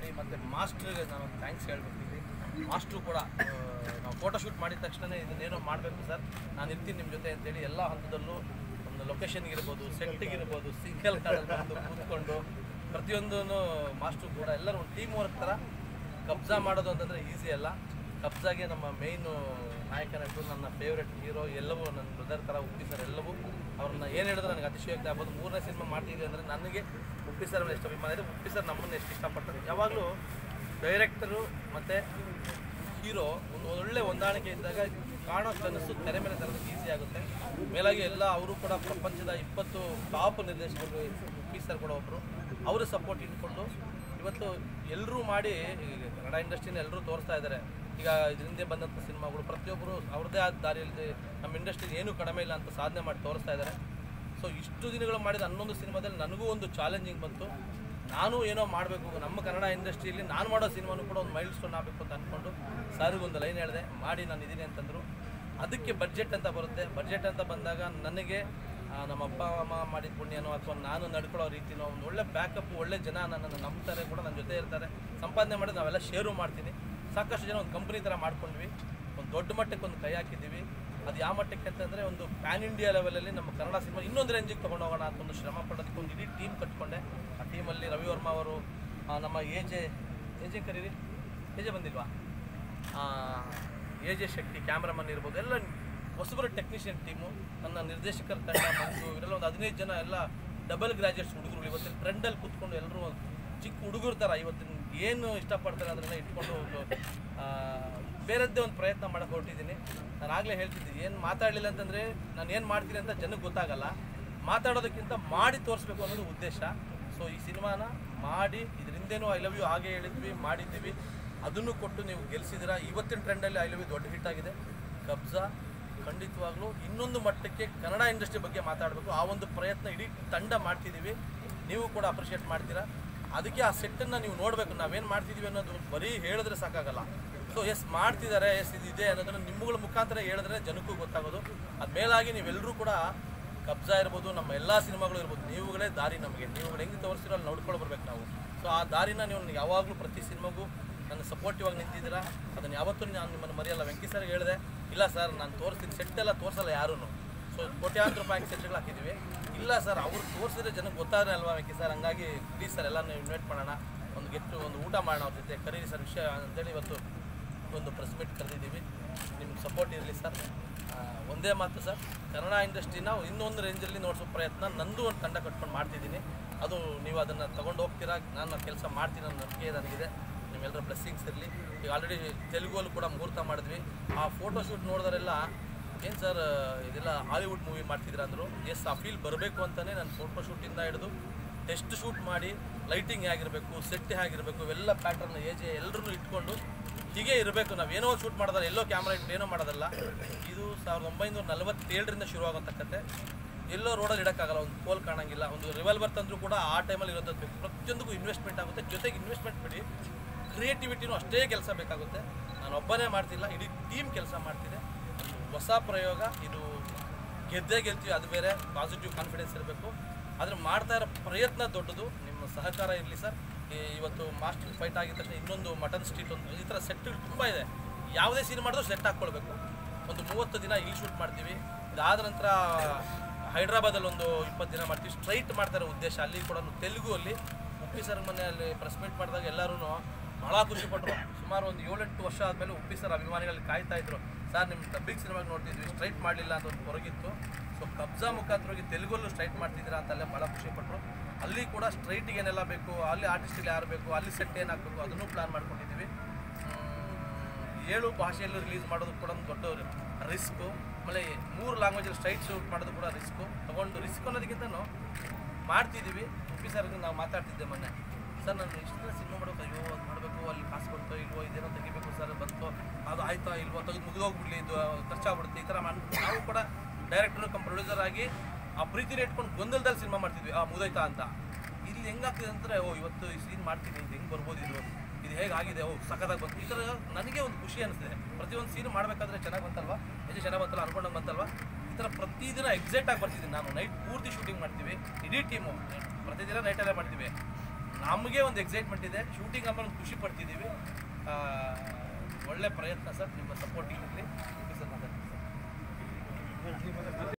ಮಾಡಿ ಮತ್ತು ಮಾಸ್ಟ್ರಿಗೆ ನಾನು ಥ್ಯಾಂಕ್ಸ್ ಹೇಳ್ಬೇಕಿದ್ವಿ ಮಾಸ್ಟ್ರು ಕೂಡ ಆ, ನಾವು ಫೋಟೋ ಶೂಟ್ ಮಾಡಿದ ತಕ್ಷಣ ಇದನ್ನೇನೋ ಮಾಡಬೇಕು ಸರ್ ನಾನು ಇರ್ತೀನಿ ನಿಮ್ಮ ಜೊತೆ ಅಂತೇಳಿ ಎಲ್ಲ ಹಂತದಲ್ಲೂ ಒಂದು ಲೊಕೇಶನ್ಗೆ ಇರ್ಬೋದು ಸೆಟ್ಟಿಗೆ ಇರ್ಬೋದು ಸಿಂಗಲ್ ಕಾರಲ್ಲಿ ಬಂದು ಕೂತ್ಕೊಂಡು ಪ್ರತಿಯೊಂದೂ ಮಾಸ್ಟ್ರು ಕೂಡ ಎಲ್ಲರೂ ಒಂದು ಟೀಮ್ ವರ್ಕ್ ಥರ ಕಬ್ಜಾ ಮಾಡೋದು ಅಂತಂದರೆ ಈಸಿ ಅಲ್ಲ ಕಬ್ಜಾಗೆ ನಮ್ಮ ಮೇಯ್ನು ನಾಯಕ ನಟರು ನನ್ನ ಫೇವ್ರೆಟ್ ಹೀರೋ ಎಲ್ಲವೂ ನನ್ನ ಬ್ರದರ್ ಥರ ಉಪ್ಪಿ ಸರ್ ಎಲ್ಲವೂ ಅವ್ರನ್ನ ಏನು ಹೇಳಿದ್ರೆ ನನಗೆ ಅತಿಶಯೋಕ್ತಿ ಆಗ್ಬೋದು ಮೂರನೇ ಸಿನಿಮಾ ಮಾಡ್ತಿದ್ದೆ ಅಂದರೆ ನನಗೆ ಉಪ್ಪಿ ಸರ್ ಮೇಲೆ ಎಷ್ಟು ಅಭಿಮಾನ ಇದೆ ಉಪ್ಪಿ ಸರ್ ನಮ್ಮನ್ನು ಎಷ್ಟು ಇಷ್ಟಪಡ್ತಾರೆ ಯಾವಾಗಲೂ ಡೈರೆಕ್ಟರು ಮತ್ತು ಹೀರೋ ಒಂದು ಒಳ್ಳೆ ಹೊಂದಾಣಿಕೆ ಇದ್ದಾಗ ಕಾಣೋ ಕನಸು ತೆರೆ ಮೇಲೆ ತರೋದಕ್ಕೆ ಈಸಿ ಆಗುತ್ತೆ ಮೇಲಾಗಿ ಎಲ್ಲ ಅವರು ಕೂಡ ಪ್ರಪಂಚದ ಇಪ್ಪತ್ತು ಟಾಪ್ ನಿರ್ದೇಶಕರು ಉಪ್ಪಿ ಸರ್ ಕೂಡ ಒಬ್ಬರು ಅವರ ಸಪೋರ್ಟ್ ಇಟ್ಕೊಂಡು ಇವತ್ತು ಎಲ್ಲರೂ ಮಾಡಿ ಈಗ ಕನ್ನಡ ಇಂಡಸ್ಟ್ರಿನ ಎಲ್ಲರೂ ತೋರಿಸ್ತಾ ಇದ್ದಾರೆ ಈಗ ಇದರಿಂದ ಬಂದಂಥ ಸಿನಿಮಾಗಳು ಪ್ರತಿಯೊಬ್ಬರು ಅವ್ರದ್ದೇ ಆದ ದಾರಿಯಲ್ಲಿ ನಮ್ಮ ಇಂಡಸ್ಟ್ರಿ ಏನೂ ಕಡಿಮೆ ಇಲ್ಲ ಅಂತ ಸಾಧನೆ ಮಾಡಿ ತೋರಿಸ್ತಾ ಇದ್ದಾರೆ ಸೊ ಇಷ್ಟು ದಿನಗಳು ಮಾಡಿದ ಹನ್ನೊಂದು ಸಿನಿಮಾದಲ್ಲಿ ನನಗೂ ಒಂದು ಚಾಲೆಂಜಿಂಗ್ ಬಂತು ನಾನು ಏನೋ ಮಾಡಬೇಕು ನಮ್ಮ ಕನ್ನಡ ಇಂಡಸ್ಟ್ರಿಯಲ್ಲಿ ನಾನು ಮಾಡೋ ಸಿನಿಮಾನು ಕೂಡ ಒಂದು ಮೈಲ್ ಸ್ಟೋನ್ ಆಗಬೇಕು ಅಂತ ಅಂದ್ಕೊಂಡು ಸಾರಿಗೆ ಒಂದು ಲೈನ್ ಹೇಳಿದೆ ಮಾಡಿ ನಾನು ಇದ್ದೀನಿ ಅಂತಂದರು ಅದಕ್ಕೆ ಬಡ್ಜೆಟ್ ಅಂತ ಬರುತ್ತೆ ಬಡ್ಜೆಟ್ ಅಂತ ಬಂದಾಗ ನನಗೆ ಆ, ನಮ್ಮ ಅಪ್ಪ ಅಮ್ಮ ಮಾಡಿದ ಪುಣ್ಯನೋ ಅಥವಾ ನಾನು ನಡ್ಕೊಳ್ಳೋ ರೀತಿನೋ ಒಂದು ಒಳ್ಳೆ ಬ್ಯಾಕಪ್ ಒಳ್ಳೆ ಜನ ನನ್ನನ್ನು ನಂಬ್ತಾರೆ ಕೂಡ ನನ್ನ ಜೊತೆ ಇರ್ತಾರೆ ಸಂಪಾದನೆ ಮಾಡಿ ನಾವೆಲ್ಲ ಶೇರು ಮಾಡ್ತೀನಿ ಸಾಕಷ್ಟು ಜನ ಒಂದು ಕಂಪ್ನಿ ಥರ ಮಾಡ್ಕೊಂಡ್ವಿ ಒಂದು ದೊಡ್ಡ ಮಟ್ಟಕ್ಕೆ ಒಂದು ಕೈ ಹಾಕಿದ್ದೀವಿ ಅದು ಯಾವ ಮಟ್ಟಕ್ಕೆ ಅಂತಂದರೆ ಒಂದು ಪ್ಯಾನ್ ಇಂಡಿಯಾ ಲೆವೆಲಲ್ಲಿ ನಮ್ಮ ಕನ್ನಡ ಸಿನಿಮಾ ಇನ್ನೊಂದು ರೇಂಜಿಗೆ ತೊಗೊಂಡು ಹೋಗೋಣ ಅಂತ ಒಂದು ಶ್ರಮ ಪಡೋದಕ್ಕೆ ಒಂದು ಇಡೀ ಟೀಮ್ ಕಟ್ಕೊಂಡೆ ಆ ಟೀಮಲ್ಲಿ ರವಿ ವರ್ಮ ಅವರು ಆ, ನಮ್ಮ ಎ ಜೆ ಎ ಜೆ ಕರೀರಿ ಎ ಜೆ ಬಂದಿಲ್ವಾ ಎ ಜೆ ಶಕ್ತಿ ಕ್ಯಾಮ್ರಾಮನ್ ಇರ್ಬೋದು ಎಲ್ಲ ಹೊಸಬರ ಟೆಕ್ನಿಷಿಯನ್ ಟೀಮು ನನ್ನ ನಿರ್ದೇಶಕರ ತಂಡ ಮತ್ತು ಇವರೆಲ್ಲ ಒಂದು ಹದಿನೈದು ಜನ ಎಲ್ಲ ಡಬಲ್ ಗ್ರಾಜುಯೇಟ್ಸ್ ಹುಡುಗರು ಇವತ್ತಿನ ಟ್ರೆಂಡಲ್ಲಿ ಕೂತ್ಕೊಂಡು ಎಲ್ಲರೂ ಒಂದು ಚಿಕ್ಕ ಹುಡುಗರು ಥರ ಇವತ್ತಿನ ಏನು ಇಷ್ಟಪಡ್ತಾರೆ ಅದನ್ನೆಲ್ಲ ಇಟ್ಕೊಂಡು ಒಂದು ಆ, ಬೇರೆದ್ದೇ ಒಂದು ಪ್ರಯತ್ನ ಮಾಡಕ್ಕೆ ಹೊರಟಿದ್ದೀನಿ ನಾನು ಆಗಲೇ ಹೇಳ್ತಿದ್ದೆ ಏನು ಮಾತಾಡಲಿಲ್ಲ ಅಂತಂದರೆ ನಾನು ಏನು ಮಾಡ್ತೀನಿ ಅಂತ ಜನಕ್ಕೆ ಗೊತ್ತಾಗಲ್ಲ ಮಾತಾಡೋದಕ್ಕಿಂತ ಮಾಡಿ ತೋರಿಸ್ಬೇಕು ಅನ್ನೋದು ಉದ್ದೇಶ ಸೊ ಈ ಸಿನಿಮಾನ ಮಾಡಿ ಇದರಿಂದೇನೂ ಐ ಲವ್ ಯು ಹಾಗೆ ಹೇಳಿದ್ವಿ ಮಾಡಿದ್ದೀವಿ ಅದನ್ನು ಕೊಟ್ಟು ನೀವು ಗೆಲ್ಸಿದ್ದೀರಾ ಇವತ್ತಿನ ಟ್ರೆಂಡಲ್ಲಿ ಐ ಲವ್ ಯು ದೊಡ್ಡ ಹಿಟ್ ಆಗಿದೆ ಕಬ್ಜಾ ಖಂಡಿತವಾಗ್ಲೂ ಇನ್ನೊಂದು ಮಟ್ಟಕ್ಕೆ ಕನ್ನಡ ಇಂಡಸ್ಟ್ರಿ ಬಗ್ಗೆ ಮಾತಾಡಬೇಕು ಆ ಒಂದು ಪ್ರಯತ್ನ ಇಡೀ ತಂಡ ಮಾಡ್ತಿದ್ದೀವಿ ನೀವು ಕೂಡ ಅಪ್ರಿಷಿಯೇಟ್ ಮಾಡ್ತೀರಾ ಅದಕ್ಕೆ ಆ ಸೆಟ್ಟನ್ನು ನೀವು ನೋಡಬೇಕು ನಾವೇನು ಮಾಡ್ತಿದ್ದೀವಿ ಅನ್ನೋದು ಬರೀ ಹೇಳಿದ್ರೆ ಸಾಕಾಗಲ್ಲ ಸೊ ಎಸ್ ಮಾಡ್ತಿದ್ದಾರೆ ಎಸ್ ಇದಿದೆ ಅನ್ನೋದನ್ನು ನಿಮ್ಮಗಳ ಮುಖಾಂತರ ಹೇಳಿದ್ರೆ ಜನಕ್ಕೂ ಗೊತ್ತಾಗೋದು ಅದು ಮೇಲಾಗಿ ನೀವೆಲ್ಲರೂ ಕೂಡ ಕಬ್ಜಾ ಇರ್ಬೋದು ನಮ್ಮ ಎಲ್ಲ ಸಿನಿಮಾಗಳು ಇರ್ಬೋದು ನೀವುಗಳೇ ದಾರಿ ನಮಗೆ ನೀವುಗಳು ಹೆಂಗೆ ತೋರಿಸ್ತೀರೋ ಅಲ್ಲಿ ನೋಡ್ಕೊಂಡು ಬರ್ಬೇಕು ನಾವು ಸೊ ಆ ದಾರಿನ ನೀವು ಯಾವಾಗಲೂ ಪ್ರತಿ ಸಿನಿಮಾಗೂ ನನ್ನ ಸಪೋರ್ಟಿವ್ ಆಗಿ ನಿಂತಿದ್ದೀರಾ ಅದನ್ನು ಯಾವತ್ತೂ ನಾನು ನಿಮ್ಮನ್ನು ಮರೆಯಲ್ಲ ವೆಂಕಿ ಸರ್ಗೆ ಹೇಳಿದೆ ಇಲ್ಲ ಸರ್ ನಾನು ತೋರಿಸ್ತೀನಿ ಸೆಟ್ ಎಲ್ಲ ತೋರಿಸಲ್ಲ ಯಾರೂ ಸೊ ಕೋಟ್ಯಾಂತರ ರೂಪಾಯಿ ಸೆಟ್ಗಳು ಹಾಕಿದ್ದೀವಿ ಇಲ್ಲ ಸರ್ ಅವ್ರು ತೋರಿಸಿದ್ರೆ ಜನಕ್ಕೆ ಗೊತ್ತಾದ್ರೆ ಅಲ್ವಾ ವೆಂಕಿ ಸರ್ ಹಂಗಾಗಿ ಪ್ಲೀಸ್ ಸರ್ ಎಲ್ಲ ಇನ್ವೈಟ್ ಮಾಡೋಣ ಒಂದು ಗೆಟ್ಟು ಒಂದು ಊಟ ಮಾಡೋಣ ಅವ್ರ ಜೊತೆ ಕರೀರಿ ಸರ್ ವಿಷಯ ಅಂತೇಳಿ ಇವತ್ತು ಒಂದು ಪ್ರೆಸ್ ಮೀಟ್ ಕರೆದಿದ್ದೀವಿ ನಿಮ್ಮ ಸಪೋರ್ಟ್ ಇರಲಿ ಸರ್ ಆ, ಒಂದೇ ಮಾತು ಸರ್ ಕನ್ನಡ ಇಂಡಸ್ಟ್ರಿನ ಇನ್ನೊಂದು ರೇಂಜಲ್ಲಿ ನೋಡಿಸೋ ಪ್ರಯತ್ನ ನಂದು ಒಂದು ತಂಡ ಕಟ್ಕೊಂಡು ಮಾಡ್ತಿದ್ದೀನಿ ಅದು ನೀವು ಅದನ್ನು ತಗೊಂಡು ಹೋಗ್ತೀರಾ ನಾನು ಕೆಲಸ ಮಾಡ್ತೀನಿ ಅನ್ನೋ ನಂಬಿಕೆ ನನಗಿದೆ ನಿಮ್ಮೆಲ್ಲರ ಬ್ಲೆಸ್ಸಿಂಗ್ಸ್ ಇರಲಿ ಈಗ ಆಲ್ರೆಡಿ ತೆಲುಗಲ್ಲಿ ಕೂಡ ಮುಹೂರ್ತ ಮಾಡಿದ್ವಿ ಆ ಫೋಟೋ ಶೂಟ್ ನೋಡಿದರೆಲ್ಲ ಏನು ಸರ್ ಇದೆಲ್ಲ ಹಾಲಿವುಡ್ ಮೂವಿ ಮಾಡ್ತಿದ್ರ ಅಂದರು ಎಸ್ ಆ ಫೀಲ್ ಬರಬೇಕು ಅಂತಲೇ ನಾನು ಫೋಟೋ ಶೂಟಿಂದ ಹಿಡಿದು ಟೆಸ್ಟ್ ಶೂಟ್ ಮಾಡಿ ಲೈಟಿಂಗ್ ಹೇಗಿರಬೇಕು ಸೆಟ್ ಹೇಗಿರಬೇಕು ಇವೆಲ್ಲ ಪ್ಯಾಟರ್ನ್ ಏಜೆ ಎಲ್ಲರೂ ಇಟ್ಕೊಂಡು ಹೀಗೆ ಇರಬೇಕು ನಾವು ಏನೋ ಶೂಟ್ ಮಾಡೋದಲ್ಲ ಎಲ್ಲೋ ಕ್ಯಾಮ್ರಾ ಇಟ್ಟು ಏನೋ ಮಾಡೋದಲ್ಲ ಇದು ಸಾವಿರದ ಒಂಬೈನೂರ ನಲವತ್ತೇಳರಿಂದ ಶುರುವಾಗುವಂಥ ಕತೆ ಎಲ್ಲೋ ರೋಡಲ್ಲಿ ಇಡೋಕ್ಕಾಗಲ್ಲ ಒಂದು ಪೋಲ್ ಕಾಣಂಗಿಲ್ಲ ಒಂದು ರಿವಾಲ್ವರ್ ತಂದರೂ ಕೂಡ ಆ ಟೈಮಲ್ಲಿ ಇರೋದು ಬೇಕು ಪ್ರತಿಯೊಂದಕ್ಕೂ ಇನ್ವೆಸ್ಟ್ಮೆಂಟ್ ಆಗುತ್ತೆ ಜೊತೆಗೆ ಇನ್ವೆಸ್ಟ್ಮೆಂಟ್ ಬಿಡಿ ಕ್ರಿಯೇಟಿವಿಟಿನೂ ಅಷ್ಟೇ ಕೆಲಸ ಬೇಕಾಗುತ್ತೆ ನಾನು ಒಬ್ಬನೇ ಮಾಡ್ತಿಲ್ಲ ಇಡೀ ಟೀಮ್ ಕೆಲಸ ಮಾಡ್ತಿದೆ ಒಂದು ಹೊಸ ಪ್ರಯೋಗ ಇದು ಗೆದ್ದೇ ಗೆಲ್ತೀವಿ ಅದು ಬೇರೆ ಪಾಸಿಟಿವ್ ಕಾನ್ಫಿಡೆನ್ಸ್ ಇರಬೇಕು ಆದರೆ ಮಾಡ್ತಾ ಇರೋ ಪ್ರಯತ್ನ ದೊಡ್ಡದು ನಿಮ್ಮ ಸಹಕಾರ ಇರಲಿ ಸರ್ ಈ- ಇವತ್ತು ಮಾಸ್ಟರ್ ಫೈಟ್ ಆಗಿದ ತಕ್ಷಣ ಇನ್ನೊಂದು ಮಟನ್ ಸ್ಟ್ರೀಟ್ ಒಂದು ಈ ಥರ ಸೆಟ್ಗಳು ತುಂಬ ಇದೆ ಯಾವುದೇ ಸೀನ್ ಮಾಡಿದ್ರು ಸೆಟ್ ಹಾಕ್ಕೊಳ್ಬೇಕು ಒಂದು ಮೂವತ್ತು ದಿನ ಇಲ್ಲಿ ಶೂಟ್ ಮಾಡ್ತೀವಿ ಇದಾದ ನಂತರ ಹೈದ್ರಾಬಾದಲ್ಲಿ ಒಂದು ಇಪ್ಪತ್ತು ದಿನ ಮಾಡ್ತೀವಿ ಸ್ಟ್ರೈಟ್ ಮಾಡ್ತಾರೆ ಉದ್ದೇಶ ಅಲ್ಲಿ ಕೂಡ ತೆಲುಗು ಅಲ್ಲಿ ಉಪ್ಪಿ ಸರ್ ಮೊನ್ನೆ ಅಲ್ಲಿ ಪ್ರೆಸ್ ಮೀಟ್ ಮಾಡಿದಾಗ ಎಲ್ಲರೂ ಭಾಳ ಖುಷಿಪಟ್ಟರು ಸುಮಾರು ಒಂದು ಏಳೆಂಟು ವರ್ಷ ಆದಮೇಲೆ ಉಪ್ಪಿ ಸರ್ ಅಭಿಮಾನಿಗಳಲ್ಲಿ ಕಾಯ್ತಾ ಇದ್ರು ಸರ್ ನಿಮ್ಮ ಡಬ್ಬಿಂಗ್ ಸಿನಿಮಾಗೆ ನೋಡ್ತಿದ್ವಿ ಸ್ಟ್ರೈಟ್ ಮಾಡಲಿಲ್ಲ ಅಂತ ಒಂದು ಹೊರಗಿತ್ತು ಸೊ ಕಬ್ಜಾ ಮುಖಾಂತರವಾಗಿ ತೆಲುಗಲ್ಲೂ ಸ್ಟ್ರೈಟ್ ಮಾಡ್ತಿದ್ದೀರಾ ಅಂತೆಲ್ಲ ಭಾಳ ಖುಷಿಪಟ್ಟರು ಅಲ್ಲಿ ಕೂಡ ಸ್ಟ್ರೈಟಿಗೆ ಏನೆಲ್ಲ ಬೇಕು ಅಲ್ಲಿ ಆರ್ಟಿಸ್ಟ್ಗಳು ಯಾರು ಬೇಕು ಅಲ್ಲಿ ಸೆಟ್ ಏನು ಹಾಕಬೇಕು ಅದನ್ನು ಪ್ಲಾನ್ ಮಾಡ್ಕೊಂಡಿದ್ದೀವಿ ಮ್, ಏಳು ಭಾಷೆಯಲ್ಲೂ ರಿಲೀಸ್ ಮಾಡೋದು ಕೂಡ ಒಂದು ದೊಡ್ಡ ರಿಸ್ಕು ಆಮೇಲೆ ಮೂರು ಲ್ಯಾಂಗ್ವೇಜಲ್ಲಿ ಸ್ಟ್ರೈಟ್ ಶೂಟ್ ಮಾಡೋದು ಕೂಡ ರಿಸ್ಕು ತೊಗೊಂಡು ರಿಸ್ಕ್ ಅನ್ನೋದಕ್ಕಿಂತನೂ ಮಾಡ್ತಿದ್ದೀವಿ ಉಪ್ಪಿ ಸರ್ಗೆ ನಾವು ಮಾತಾಡ್ತಿದ್ದೆ ಮೊನ್ನೆ ಸರ್ ನಾನು ಇಷ್ಟು ದಿನ ಸಿನಿಮಾ ಮಾಡೋದು ಅಯ್ಯೋ ಅದು ಮಾಡಬೇಕು ಅಲ್ಲಿ ಕಾಸು ಬಂತು ಇಲ್ವೋ ಇದೇನೋ ತೆಗಿಬೇಕು ಸರ್ ಬಂತು ಅದು ಆಯ್ತಾ ಇಲ್ವೋ ತೆಗೆದು ಮುಗಿದೋಗ್ಬಿಡ್ಲಿ ಇದು ಖರ್ಚಾಗ್ಬಿಡುತ್ತೆ ಈ ಥರ ಮಾಡಿ ನಾವು ಕೂಡ ಡೈರೆಕ್ಟರ್ ಕಮ್ ಪ್ರೊಡ್ಯೂಸರ್ ಆಗಿ ಆ ಪ್ರೀತಿನ ಇಟ್ಕೊಂಡು ಗೊಂದಲದಲ್ಲಿ ಸಿನಿಮಾ ಮಾಡ್ತಿದ್ವಿ ಆ ಮುದೈತಾ ಅಂತ ಇಲ್ಲಿ ಹೆಂಗಾಗ್ತಿದೆ ಅಂದರೆ ಓ ಇವತ್ತು ಈ ಸೀನ್ ಮಾಡ್ತೀನಿ ಇದು ಹೆಂಗೆ ಬರ್ಬೋದು ಇದು ಇದು ಹೇಗಾಗಿದೆ ಓ ಸಖತ್ತಾಗಿ ಬಂತು ಈ ಥರ ನನಗೆ ಒಂದು ಖುಷಿ ಅನಿಸ್ತಿದೆ ಪ್ರತಿಯೊಂದು ಸೀನ್ ಮಾಡಬೇಕಾದ್ರೆ ಚೆನ್ನಾಗಿ ಬಂತಲ್ವಾ ಎಷ್ಟು ಚೆನ್ನಾಗಿ ಬಂತಲ್ಲ ಅನ್ಕೊಂಡಂಗೆ ಬಂತಲ್ವಾ ಈ ಥರ ಪ್ರತಿದಿನ ಎಕ್ಸಾಕ್ಟ್ ಆಗಿ ಬರ್ತಿದ್ದೀನಿ ನಾನು ನೈಟ್ ಪೂರ್ತಿ ಶೂಟಿಂಗ್ ಮಾಡ್ತೀವಿ ಇಡೀ ಟೀಮು ಪ್ರತಿದಿನ ನೈಟಲ್ಲೇ ಮಾಡ್ತೀವಿ ನಮಗೆ ಒಂದು ಎಕ್ಸೈಟ್ಮೆಂಟ್ ಇದೆ ಶೂಟಿಂಗ್ ಆಮೇಲೆ ಖುಷಿ ಪಡ್ತಿದ್ದೀವಿ ಆ, ಒಳ್ಳೆ ಪ್ರಯತ್ನ ಸರ್ ನಿಮ್ಮ ಸಪೋರ್ಟಿಂಗ್ ಇರಲಿ ಸರ್